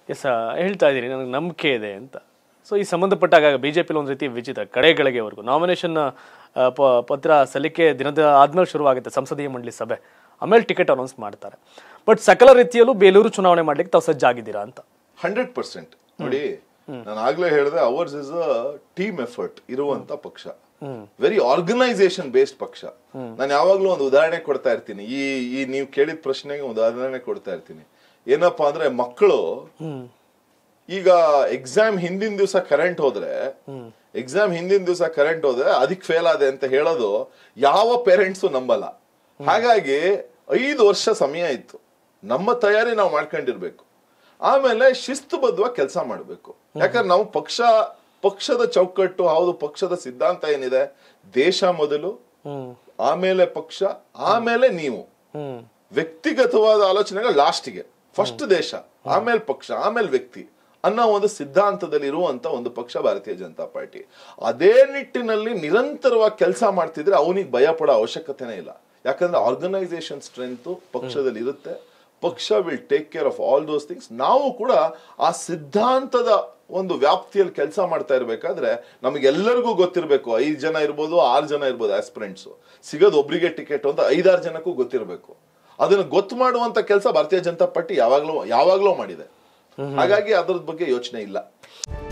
S ಹೇಳ್ತಾ ಇದ್ದೀನಿ ನನಗೆ ನಂಬಿಕೆ ಇದೆ ಅಂತ ಸೊ ಈ ಸಂಬಂಧಪಟ್ಟಾಗ ಬಿ ಜೆ ಒಂದು ರೀತಿ ವಿಚಿತ್ರ ಕಡೆಗಳಿಗೆವರೆಗೂ ನಾಮಿನೇಷನ್ ಪತ್ರ ಸಲ್ಲಿಕೆ ದಿನದ ಆದ್ಮೇಲೆ ಶುರುವಾಗುತ್ತೆ ಸಂಸದೀಯ ಮಂಡಳಿ ಸಭೆ ಆಮೇಲೆ ಟಿಕೆಟ್ ಅನೌನ್ಸ್ ಮಾಡ್ತಾರೆ ಬಟ್ ಸಕಲ ರೀತಿಯಲ್ಲೂ ಬೇಲೂರು ಚುನಾವಣೆ ಮಾಡ್ಲಿಕ್ಕೆ ತಾವು ಸಜ್ಜಾಗಿದ್ದೀರಾ ಅಂತ ಹಂಡ್ರೆಡ್ ಪರ್ಸೆಂಟ್ ನೋಡಿ ನಾನು ಆಗ್ಲೇ ಹೇಳಿದೆ ours is a team effort ಇರುವಂತ ಪಕ್ಷ ವೆರಿ ಆರ್ಗನೈಸೇಷನ್ ಬೇಸ್ಡ್ ಪಕ್ಷ ನಾನು ಯಾವಾಗ್ಲೂ ಒಂದು ಉದಾಹರಣೆ ಕೊಡ್ತಾ ಇರ್ತೀನಿ ಈ ಈ ನೀವು ಕೇಳಿದ ಪ್ರಶ್ನೆಗೆ ಒಂದು ಉದಾಹರಣೆ ಕೊಡ್ತಾ ಇರ್ತೀನಿ ಏನಪ್ಪಾ ಅಂದ್ರೆ ಮಕ್ಕಳು ಈಗ ಎಕ್ಸಾಮ್ ಹಿಂದಿನ ದಿವಸ ಕರೆಂಟ್ ಹೋದ್ರೆ ಎಕ್ಸಾಮ್ ಹಿಂದಿನ ದಿವಸ ಕರೆಂಟ್ ಹೋದ್ರೆ ಅದಕ್ಕೆ ಫೇಲ್ ಆದೆ ಅಂತ ಹೇಳೋದು ಯಾವ ಪೇರೆಂಟ್ಸು ನಂಬಲ್ಲ ಹಾಗಾಗಿ ಐದು ವರ್ಷ ಸಮಯ ಇತ್ತು ನಮ್ಮ ತಯಾರಿ ನಾವು ಮಾಡ್ಕೊಂಡಿರ್ಬೇಕು ಆಮೇಲೆ ಶಿಸ್ತುಬದ್ಧವಾಗಿ ಕೆಲಸ ಮಾಡಬೇಕು ಯಾಕಂದ್ರೆ ನಾವು ಪಕ್ಷ ಪಕ್ಷದ ಚೌಕಟ್ಟು ಹೌದು ಪಕ್ಷದ ಸಿದ್ಧಾಂತ ಏನಿದೆ ದೇಶ ಮೊದಲು ಆಮೇಲೆ ಪಕ್ಷ ಆಮೇಲೆ ನೀವು ಹ್ಮ್ ವ್ಯಕ್ತಿಗತವಾದ ಆಲೋಚನೆಗಳು ಲಾಸ್ಟ್ಗೆ ಫಸ್ಟ್ ದೇಶ ಆಮೇಲೆ ಪಕ್ಷ ಆಮೇಲೆ ವ್ಯಕ್ತಿ ಅನ್ನೋ ಒಂದು ಸಿದ್ಧಾಂತದಲ್ಲಿ ಇರುವಂತ ಒಂದು ಪಕ್ಷ ಭಾರತೀಯ ಜನತಾ ಪಾರ್ಟಿ ಅದೇ ನಿಟ್ಟಿನಲ್ಲಿ ನಿರಂತರವಾಗಿ ಕೆಲಸ ಮಾಡ್ತಿದ್ರೆ ಅವನಿಗೆ ಭಯ ಪಡೋ ಅವಶ್ಯಕತೆನೇ ಇಲ್ಲ ಯಾಕಂದ್ರೆ ಆರ್ಗನೈಸೇಷನ್ ಸ್ಟ್ರೆಂತ್ ಪಕ್ಷದಲ್ಲಿ ಇರುತ್ತೆ ಪಕ್ಷ will take care of all those things ನಾವು ಕೂಡ ಆ ಸಿದ್ಧಾಂತದ ಒಂದು ವ್ಯಾಪ್ತಿಯಲ್ಲಿ ಕೆಲಸ ಮಾಡ್ತಾ ಇರ್ಬೇಕಾದ್ರೆ ನಮಗೆಲ್ಲರಿಗೂ ಗೊತ್ತಿರಬೇಕು ಐದು ಜನ ಇರ್ಬೋದು ಆರು ಜನ ಇರ್ಬೋದು ಆಸ್ಪಿರೆಂಟ್ಸ್ ಸಿಗೋದು ಒಬ್ರಿಗೆ ಟಿಕೆಟ್ ಅಂತ ಐದಾರು ಜನಕ್ಕೂ ಗೊತ್ತಿರಬೇಕು ಅದನ್ನ ಗೊತ್ತು ಮಾಡುವಂತ ಕೆಲಸ ಭಾರತೀಯ ಜನತಾ ಪಾರ್ಟಿ ಯಾವಾಗ್ಲೂ ಯಾವಾಗ್ಲೂ ಮಾಡಿದೆ ಹಾಗಾಗಿ ಅದ್ರ ಬಗ್ಗೆ ಯೋಚನೆ ಇಲ್ಲ